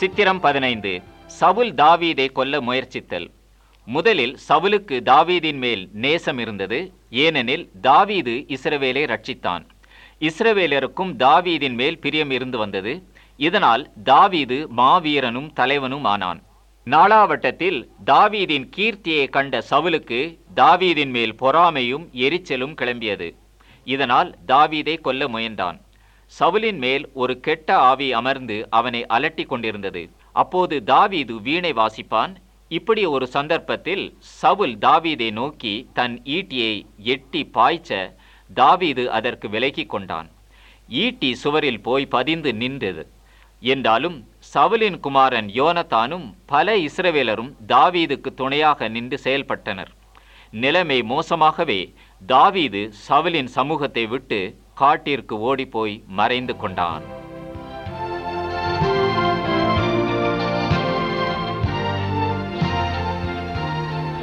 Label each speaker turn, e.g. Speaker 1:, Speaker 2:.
Speaker 1: சித்திரம் பதினைந்து சவுல் தாவீதை கொல்ல முயற்சித்தல் முதலில் சவுலுக்கு தாவீதின் மேல் நேசம் இருந்தது ஏனெனில் தாவீது இஸ்ரவேலை ரட்சித்தான் இஸ்ரவேலருக்கும் தாவீதின் மேல் பிரியம் இருந்து வந்தது இதனால் தாவீது மாவீரனும் தலைவனும் ஆனான் நாளாவட்டத்தில் தாவீதின் கீர்த்தியை கண்ட சவுலுக்கு தாவீதின் மேல் பொறாமையும் எரிச்சலும் கிளம்பியது இதனால் தாவீதை கொல்ல முயன்றான் சவுலின் மேல் ஒரு கெட்ட ஆவி அமர்ந்து அவனை அலட்டி கொண்டிருந்தது அப்போது தாவீது வீணை வாசிப்பான் இப்படி ஒரு சந்தர்ப்பத்தில் சவுல் தாவீதை நோக்கி தன் ஈட்டியை எட்டி பாய்ச்ச தாவீது அதற்கு விலகிக் கொண்டான் ஈட்டி சுவரில் போய் பதிந்து நின்றது என்றாலும் சவுலின் குமாரன் யோனத்தானும் பல இஸ்ரவேலரும் தாவீதுக்கு துணையாக நின்று செயல்பட்டனர் நிலைமை மோசமாகவே தாவீது சவுலின் சமூகத்தை விட்டு காட்டிற்கு ஓடிப்போய் மறைந்து கொண்டான்